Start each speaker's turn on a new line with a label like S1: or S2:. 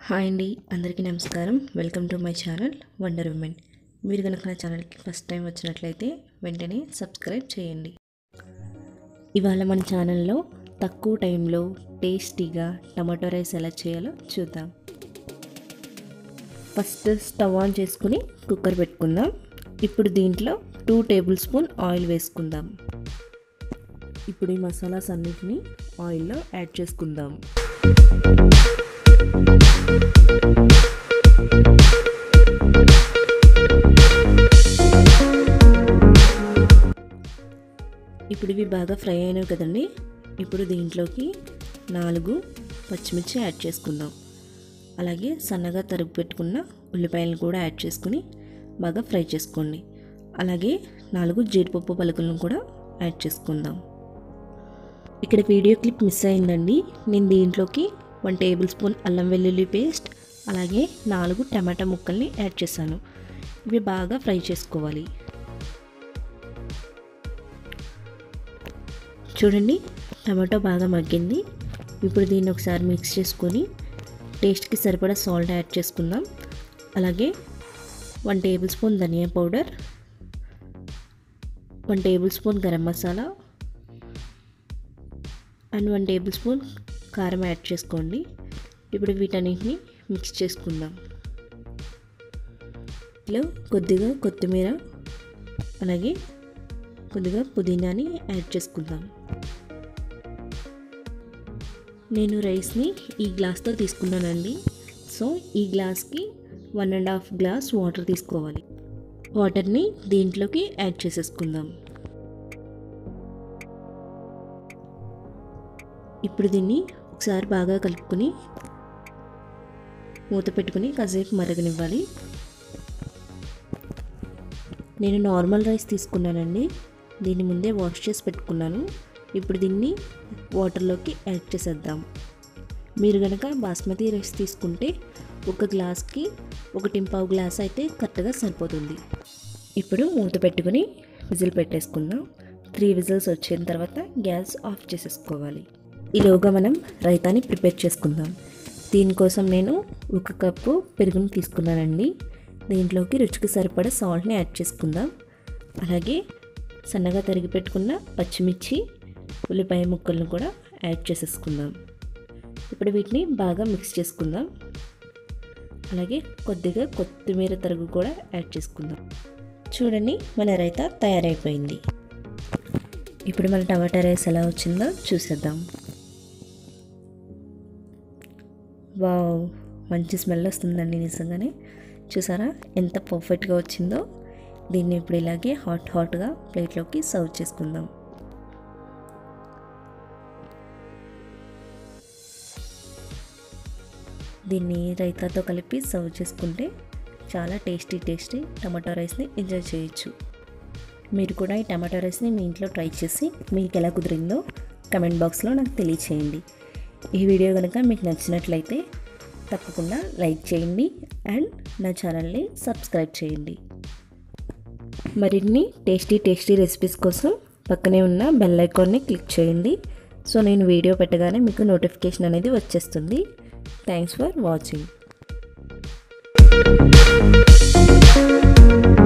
S1: hi అండి అందరికీ నమస్కారం welcome to my channel wonder woman మీరు కనుక నా ఛానల్కి ఫస్ట్ టైం వచ్చినట్లయితే వెంటనే సబ్స్క్రైబ్ చేయండి ఇవాళ మన ఛానల్లో తక్కువ టైంలో టేస్టీగా టమాటో రైస్ ఎలా చేయాలో చూద్దాం ఫస్ట్ స్టవ్ ఆన్ చేసుకుని కుక్కర్ పెట్టుకుందాం ఇప్పుడు దీంట్లో టూ టేబుల్ స్పూన్ ఆయిల్ వేసుకుందాం ఇప్పుడు ఈ మసాలాస్ అన్నిటిని ఆయిల్లో యాడ్ చేసుకుందాం ఇప్పుడు ఇవి బాగా ఫ్రై అయినవి కదండి ఇప్పుడు దీంట్లోకి నాలుగు పచ్చిమిర్చి యాడ్ చేసుకుందాం అలాగే సన్నగా తరుగు పెట్టుకున్న ఉల్లిపాయలను కూడా యాడ్ చేసుకుని బాగా ఫ్రై చేసుకోండి అలాగే నాలుగు జీడిపప్పు పలుకులను కూడా యాడ్ చేసుకుందాం ఇక్కడ వీడియో క్లిప్ మిస్ అయిందండి నేను దీంట్లోకి వన్ టేబుల్ స్పూన్ అల్లం వెల్లుల్లి పేస్ట్ అలాగే నాలుగు టమాటా ముక్కల్ని యాడ్ చేశాను ఇవి బాగా ఫ్రై చేసుకోవాలి చూడండి టమాటో బాగా మగ్గింది ఇప్పుడు దీన్ని ఒకసారి మిక్స్ చేసుకొని టేస్ట్కి సరిపడా సాల్ట్ యాడ్ చేసుకుందాం అలాగే one tablespoon dhania powder one tablespoon garam masala and one tablespoon కారం యాడ్ చేసుకోండి ఇప్పుడు వీటన్నిటిని మిక్స్ చేసుకుందాం ఇలా కొద్దిగా కొత్తిమీర అలాగే కొద్దిగా పుదీనాని యాడ్ చేసుకుందాం నేను రైస్ని ఈ గ్లాస్తో తీసుకున్నానండి సో ఈ గ్లాస్కి one and half glass water తీసుకోవాలి వాటర్ని దీంట్లోకి యాడ్ చేసేసుకుందాం ఇప్పుడు దీన్ని ఒకసారి బాగా కలుపుకొని మూత పెట్టుకుని కాసేపు మరగనివ్వాలి నేను నార్మల్ రైస్ తీసుకున్నానండి దీన్ని ముందే వాష్ చేసి పెట్టుకున్నాను ఇప్పుడు దీన్ని వాటర్లోకి యాడ్ చేసేద్దాం మీరు కనుక బాస్మతి రైస్ తీసుకుంటే ఒక గ్లాస్కి ఒకటి పావు గ్లాస్ అయితే కరెక్ట్గా సరిపోతుంది ఇప్పుడు మూత పెట్టుకుని విజిల్ పెట్టేసుకుందాం త్రీ విజిల్స్ వచ్చిన తర్వాత గ్యాస్ ఆఫ్ చేసేసుకోవాలి ఈలోగా మనం రైతాని ప్రిపేర్ చేసుకుందాం దీనికోసం నేను ఒక కప్పు పెరుగుని తీసుకున్నానండి దీంట్లోకి రుచికి సరిపడా సాల్ట్ని యాడ్ చేసుకుందాం అలాగే సన్నగా తరిగి పెట్టుకున్న పచ్చిమిర్చి ఉల్లిపాయ ముక్కలను కూడా యాడ్ చేసేసుకుందాం ఇప్పుడు వీటిని బాగా మిక్స్ చేసుకుందాం అలాగే కొద్దిగా కొత్తిమీర తరుగు కూడా యాడ్ చేసుకుందాం చూడండి మన రైతా తయారైపోయింది ఇప్పుడు మన టమాటా రైస్ ఎలా వచ్చిందో చూసేద్దాం వావ్ మంచి స్మెల్ వస్తుందండి నిజంగానే చూసారా ఎంత పర్ఫెక్ట్గా వచ్చిందో దీన్ని ఇప్పుడు ఇలాగే హాట్ హాట్గా ప్లేట్లోకి సర్వ్ చేసుకుందాం దీన్ని రైతాతో కలిపి సర్వ్ చేసుకుంటే చాలా టేస్టీ టేస్టీ టమాటో రైస్ని ఎంజాయ్ చేయొచ్చు మీరు కూడా ఈ టమాటో రైస్ని మీ ఇంట్లో ట్రై చేసి మీకు ఎలా కుదిరిందో కమెంట్ బాక్స్లో నాకు తెలియచేయండి ఈ వీడియో కనుక మీకు నచ్చినట్లయితే తప్పకుండా లైక్ చేయండి అండ్ నా ఛానల్ని సబ్స్క్రైబ్ చేయండి మరిన్ని టేస్టీ టేస్టీ రెసిపీస్ కోసం పక్కనే ఉన్న బెల్ ఐకాన్ని క్లిక్ చేయండి సో నేను వీడియో పెట్టగానే మీకు నోటిఫికేషన్ అనేది వచ్చేస్తుంది థ్యాంక్స్ ఫర్ వాచింగ్